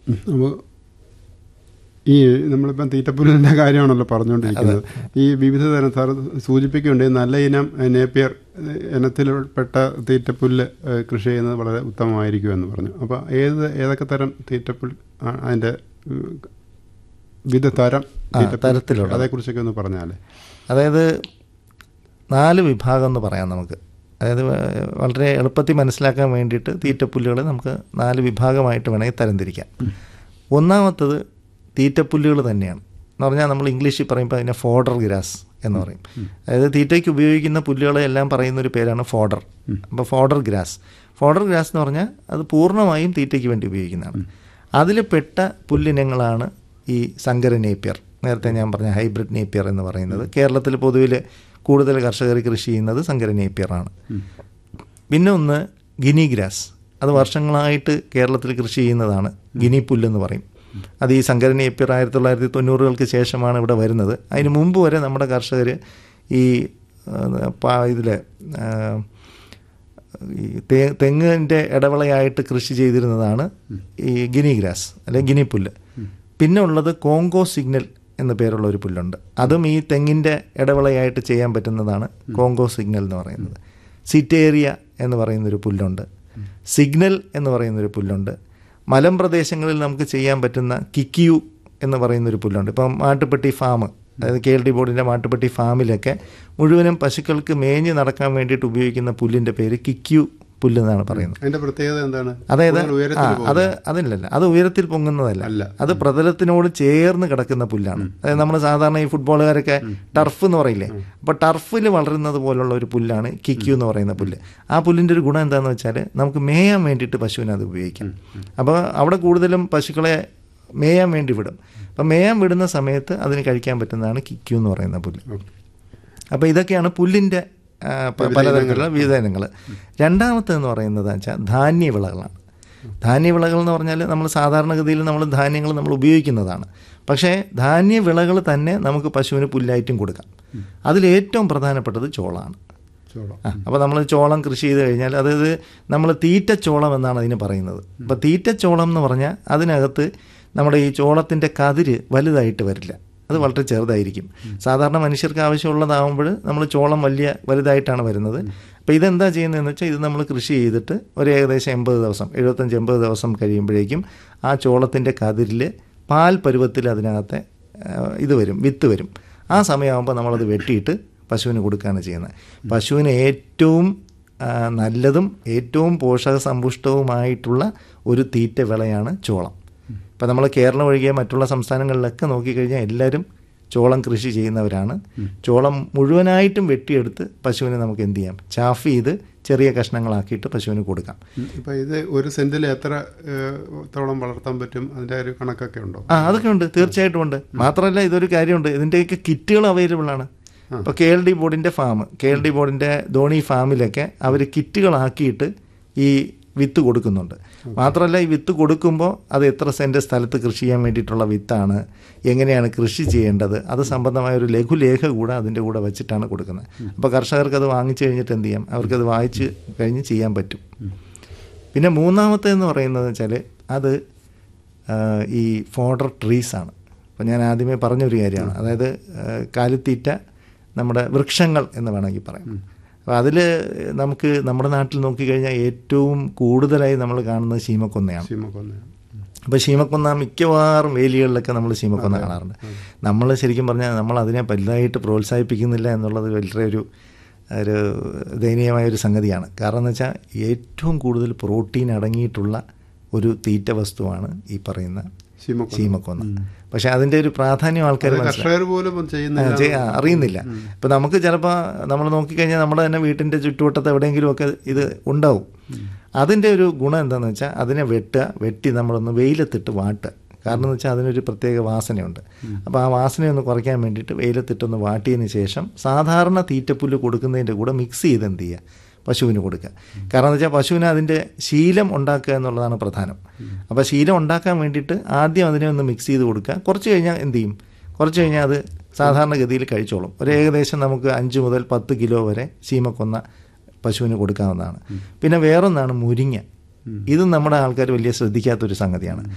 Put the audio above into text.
അപ്പോൾ ഈ നമ്മളിപ്പം തീറ്റപ്പുല്ലിൻ്റെ കാര്യമാണല്ലോ പറഞ്ഞുകൊണ്ടിരിക്കുന്നത് ഈ വിവിധ തരം സാർ സൂചിപ്പിക്കുന്നുണ്ട് ഈ നല്ല ഇനം നേപ്പിയർ ഇനത്തിൽപ്പെട്ട തീറ്റപ്പുല്ല് ഏഹ്, കൃഷി ചെയ്യുന്നത് വളരെ ഉത്തമമായിരിക്കും എന്ന് പറഞ്ഞു അപ്പോൾ ഏത് ഏതൊക്കെ തരം തീറ്റപ്പുൽ ആ, അതിൻ്റെ ഉം, വിവിധ തരം ആ, തരത്തിലുള്ളത്. അതേക്കുറിച്ചൊക്കെ ഒന്ന് പറഞ്ഞാലേ അതായത് നാല് വിഭാഗം എന്ന് പറയാം നമുക്ക് അതായത് വ- വളരെ എളുപ്പത്തിൽ മനസ്സിലാക്കാൻ വേണ്ടിയിട്ട് തീറ്റപ്പുല്ലുകളെ നമുക്ക് നാല് വിഭാഗമായിട്ട് വേണമെങ്കിൽ തരംതിരിക്കാം ഒന്നാമത്തത് തീറ്റപ്പുല്ലുകൾ തന്നെയാണ് എന്ന് പറഞ്ഞാൽ നമ്മൾ ഇംഗ്ലീഷിൽ പറയുമ്പോൾ അതിനെ ഫോഡർ ഗ്രാസ് എന്ന് പറയും അതായത് തീറ്റയ്ക്ക് ഉപയോഗിക്കുന്ന പുല്ലുകളെ എല്ലാം പറയുന്ന ഒരു പേരാണ് ഫോഡർ അപ്പോൾ ഫോഡർ ഗ്രാസ് ഫോഡർ ഗ്രാസ് എന്ന് പറഞ്ഞാൽ അത് പൂർണ്ണമായും തീറ്റയ്ക്ക് വേണ്ടി ഉപയോഗിക്കുന്നതാണ് അതിൽ പെട്ട പുല്ലിനങ്ങളാണ് ഈ സങ്കര നേപ്പിയർ നേരത്തെ ഞാൻ പറഞ്ഞ ഹൈബ്രിഡ് നേപ്പിയർ എന്ന് പറയുന്നത് കേരളത്തിൽ പൊതുവിൽ കൂടുതൽ കർഷകർ കൃഷി ചെയ്യുന്നത് സങ്കര നേപ്പിയറാണ് പിന്നെ ഒന്ന് ഗിനി ഗ്രാസ് അത് വർഷങ്ങളായിട്ട് കേരളത്തിൽ കൃഷി ചെയ്യുന്നതാണ് ഗിനി പുല്ലെന്ന് പറയും അത് ഈ സങ്കര നേപ്പിയർ ആയിരത്തി തൊള്ളായിരത്തി തൊണ്ണൂറുകൾക്ക് ശേഷമാണ് ഇവിടെ വരുന്നത് അതിന് മുമ്പ് വരെ നമ്മുടെ കർഷകർ ഈ ഇതിൽ ഈ തേ- തെങ്ങിൻ്റെ ഇടവിളയായിട്ട് കൃഷി ചെയ്തിരുന്നതാണ് ഈ ഗിനി ഗ്രാസ് അല്ലെങ്കിൽ ഗിനി പുല്ല് പിന്നെ ഉള്ളത് കോങ്കോ സിഗ്നൽ എന്ന പേരുള്ള ഒരു പുല്ലുണ്ട് അതും ഈ തെങ്ങിൻ്റെ ഇടവിളയായിട്ട് ചെയ്യാൻ പറ്റുന്നതാണ് കോങ്കോ സിഗ്നൽ എന്ന് പറയുന്നത് സിറ്റേറിയ എന്ന് പറയുന്നൊരു പുല്ലുണ്ട് സിഗ്നൽ എന്ന് പറയുന്നൊരു പുല്ലുണ്ട് മലമ്പ്രദേശങ്ങളിൽ നമുക്ക് ചെയ്യാൻ പറ്റുന്ന കിക്കിയു എന്ന് പറയുന്നൊരു പുല്ലുണ്ട് ഇപ്പം മാട്ടുപ്പെട്ടി ഫാം അതായത് കെ എൽ ഡി ബോർഡിൻ്റെ മാട്ടുപ്പെട്ടി ഫാമിലൊക്കെ മുഴുവനും പശുക്കൾക്ക് മേഞ്ഞ് നടക്കാൻ വേണ്ടിയിട്ട് ഉപയോഗിക്കുന്ന പുല്ലിൻ്റെ പേര് കിക്കിയു പുല്ല് എന്നാണ് പറയുന്നത് അതിൻ്റെ പ്രത്യേകത എന്താണ് അതായത് കൂടുതൽ ആ ഉയരത്തിൽ അത് അതിലല്ല അത് ഉയരത്തിൽ പൊങ്ങുന്നതല്ല അല്ല. അത് പ്രതലത്തിനോട് ചേർന്ന് കിടക്കുന്ന പുല്ലാണ് അതായത് നമ്മൾ സാധാരണ ഈ ഫുട്ബോളുകാരൊക്കെ ടർഫ് എന്ന് പറയില്ലേ അപ്പോൾ ടർഫിൽ വളരുന്നത് പോലുള്ള ഒരു പുല്ലാണ് കിക്യു എന്ന് പറയുന്ന പുല്ല് ആ പുല്ലിൻ്റെ ഒരു ഗുണം എന്താണെന്ന് വെച്ചാൽ നമുക്ക് മേയാൻ വേണ്ടിയിട്ട് പശുവിനെ അത് ഉപയോഗിക്കാം അപ്പോൾ അവിടെ കൂടുതലും പശുക്കളെ മേയാൻ വേണ്ടി വിടും അപ്പം മേയാൻ വിടുന്ന സമയത്ത് അതിന് കഴിക്കാൻ പറ്റുന്നതാണ് കിക്യു എന്ന് പറയുന്ന പുല്ല് അപ്പോൾ ഇതൊക്കെയാണ് പുല്ലിൻ്റെ ആ, പ- പലതരത്തിലുള്ള വിവിധ ഇനങ്ങൾ രണ്ടാമത്തേന്ന് പറയുന്നത് വെച്ചാൽ ധാന്യവിളകളാണ് ധാന്യവിളകൾ എന്ന് പറഞ്ഞാൽ നമ്മൾ സാധാരണഗതിയിൽ നമ്മൾ ധാന്യങ്ങൾ നമ്മൾ ഉപയോഗിക്കുന്നതാണ് പക്ഷേ ധാന്യവിളകൾ തന്നെ നമുക്ക് പശുവിന് പുല്ലായിട്ടും കൊടുക്കാം അതിലേറ്റവും പ്രധാനപ്പെട്ടത് ചോളമാണ് ചോളം ആ അപ്പോൾ നമ്മൾ ചോളം കൃഷി ചെയ്ത് കഴിഞ്ഞാൽ അതായത് നമ്മൾ തീറ്റച്ചോളം എന്നാണ് അതിന് പറയുന്നത് അപ്പോൾ തീറ്റച്ചോളം എന്ന് പറഞ്ഞാൽ അതിനകത്ത് നമ്മുടെ ഈ ചോളത്തിൻ്റെ കതിര് വലുതായിട്ട് വരില്ല അത് വളരെ ചെറുതായിരിക്കും സാധാരണ മനുഷ്യർക്ക് ആവശ്യമുള്ളതാകുമ്പോൾ നമ്മൾ ചോളം വലിയ വലുതായിട്ടാണ് വരുന്നത് അപ്പോൾ ഇതെന്താ ചെയ്യുന്നതെന്ന് വെച്ചാൽ ഇത് നമ്മൾ കൃഷി ചെയ്തിട്ട് ഒരു ഏകദേശം എൺപത് ദിവസം എഴുപത്തഞ്ച് എൺപത് ദിവസം കഴിയുമ്പോഴേക്കും ആ ചോളത്തിൻ്റെ കതിരിൽ പാൽ പരുവത്തിൽ അതിനകത്തെ ആ, ഇത് വരും വിത്ത് വരും ആ സമയമാകുമ്പോൾ നമ്മളത് വെട്ടിയിട്ട് പശുവിന് കൊടുക്കുകയാണ് ചെയ്യുന്നത് പശുവിന് ഏറ്റവും ആ, നല്ലതും ഏറ്റവും പോഷക സമ്പുഷ്ടവുമായിട്ടുള്ള ഒരു തീറ്റ വിളയാണ് ചോളം ഇപ്പം നമ്മൾ കേരളം ഒഴികെ മറ്റുള്ള സംസ്ഥാനങ്ങളിലൊക്കെ നോക്കിക്കഴിഞ്ഞാൽ എല്ലാവരും ചോളം കൃഷി ചെയ്യുന്നവരാണ് ചോളം മുഴുവനായിട്ടും വെട്ടിയെടുത്ത് പശുവിന് നമുക്ക് എന്ത് ചെയ്യാം ചാഫ് ചെയ്ത് ചെറിയ കഷ്ണങ്ങളാക്കിയിട്ട് പശുവിന് കൊടുക്കാം ഇപ്പം ഇത് ഒരു സെന്റിൽ എത്ര ഏഹ്, തോളം വളർത്താൻ പറ്റും അതിൻ്റെ ഒരു കണക്കൊക്കെ ഉണ്ടോ ആ അതൊക്കെ ഉണ്ട് തീർച്ചയായിട്ടും ഉണ്ട് മാത്രമല്ല ഇതൊരു കാര്യമുണ്ട് ഇതിൻ്റെയൊക്കെ കിറ്റുകൾ അവൈലബിൾ ആണ് ഇപ്പോൾ കെ എൽ ഡി ബോർഡിൻ്റെ ഫാം കെ എൽ ഡി ബോർഡിൻ്റെ ധോണി ഫാമിലൊക്കെ അവർ കിറ്റുകളാക്കിയിട്ട് ഈ വിത്ത് കൊടുക്കുന്നുണ്ട് മാത്രമല്ല ഈ വിത്ത് കൊടുക്കുമ്പോൾ അത് എത്ര സെൻറ്റ് സ്ഥലത്ത് കൃഷി ചെയ്യാൻ വേണ്ടിയിട്ടുള്ള വിത്താണ് എങ്ങനെയാണ് കൃഷി ചെയ്യേണ്ടത് അത് സംബന്ധമായ ഒരു ലഘുലേഖ കൂടെ അതിൻ്റെ കൂടെ വെച്ചിട്ടാണ് കൊടുക്കുന്നത് അപ്പോൾ കർഷകർക്ക് അത് വാങ്ങിച്ചു കഴിഞ്ഞിട്ട് എന്ത് ചെയ്യാം അവർക്കത് വായിച്ച് കഴിഞ്ഞ് ചെയ്യാൻ പറ്റും പിന്നെ മൂന്നാമത്തേന്ന് പറയുന്നത് വെച്ചാൽ അത് ആ, ഈ ഫോഡർ ട്രീസ് ആണ് അപ്പോൾ ഞാൻ ആദ്യമേ പറഞ്ഞൊരു കാര്യമാണ് അതായത് ആ, കാലിത്തീറ്റ നമ്മുടെ വൃക്ഷങ്ങൾ എന്ന് വേണമെങ്കിൽ പറയാം അപ്പോൾ അതിൽ നമുക്ക് നമ്മുടെ നാട്ടിൽ നോക്കിക്കഴിഞ്ഞാൽ ഏറ്റവും കൂടുതലായി നമ്മൾ കാണുന്നത് ശീമക്കൊന്നയാണ് സീമക്കൊന്ന അപ്പോൾ ശീമക്കൊന്ന മിക്കവാറും വേലികളിലൊക്കെ നമ്മൾ ശീമക്കൊന്ന കാണാറുണ്ട് നമ്മൾ ശരിക്കും പറഞ്ഞാൽ നമ്മൾ അതിനെ വലുതായിട്ട് പ്രോത്സാഹിപ്പിക്കുന്നില്ല എന്നുള്ളത് വളരെ ഒരു ഒരു ദയനീയമായ ഒരു സംഗതിയാണ് കാരണം എന്ന് വെച്ചാൽ ഏറ്റവും കൂടുതൽ പ്രോട്ടീൻ അടങ്ങിയിട്ടുള്ള ഒരു തീറ്റ വസ്തുവാണ് ഈ പറയുന്ന സീമക്കൊന്ന ശീമക്കൊന്ന പക്ഷെ അതിൻ്റെ ഒരു പ്രാധാന്യം ആൾക്കാർ മനസ്സിലാക്കി കർഷകർ പോലും ആ, ചെയ്യുന്നില്ല ചെയ്യ- ആ, അറിയുന്നില്ല ഇപ്പം നമുക്ക് ചിലപ്പോൾ നമ്മൾ നോക്കിക്കഴിഞ്ഞാൽ നമ്മുടെ തന്നെ വീട്ടിൻ്റെ ചുറ്റുവട്ടത്ത് എവിടെയെങ്കിലുമൊക്കെ ഇത് ഉണ്ടാവും അതിൻ്റെ ഒരു ഗുണം എന്താണെന്ന് വെച്ചാൽ അതിനെ വെട്ടുക വെട്ടി നമ്മളൊന്ന് വെയിലത്തിട്ട് വാട്ടുക കാരണം എന്ന് വെച്ചാൽ അതിനൊരു പ്രത്യേക വാസനയുണ്ട് അപ്പോൾ ആ വാസനയൊന്ന് കുറയ്ക്കാൻ വേണ്ടിയിട്ട് വെയിലത്തിട്ടൊന്ന് വാട്ടിയതിന് ശേഷം സാധാരണ തീറ്റപ്പുല്ല് കൊടുക്കുന്നതിൻ്റെ കൂടെ മിക്സ് ചെയ്ത് എന്ത് ചെയ്യുക പശുവിന് കൊടുക്കുക കാരണം എന്ന് വെച്ചാൽ പശുവിന് അതിൻ്റെ ശീലം ഉണ്ടാക്കുക എന്നുള്ളതാണ് പ്രധാനം അപ്പോൾ ശീലം ഉണ്ടാക്കാൻ വേണ്ടിയിട്ട് ആദ്യം അതിനെ ഒന്ന് മിക്സ് ചെയ്ത് കൊടുക്കുക കുറച്ച് കഴിഞ്ഞാൽ എന്ത് ചെയ്യും കുറച്ച് കഴിഞ്ഞാൽ അത് സാധാരണഗതിയിൽ കഴിച്ചോളും ഒരു ഏകദേശം നമുക്ക് അഞ്ച് മുതൽ പത്ത് കിലോ വരെ ചീമക്കൊന്ന പശുവിന് കൊടുക്കാവുന്നതാണ് പിന്നെ വേറൊന്നാണ് മുരിങ്ങ ഇതും നമ്മുടെ ആൾക്കാർ വലിയ ശ്രദ്ധിക്കാത്തൊരു സംഗതിയാണ്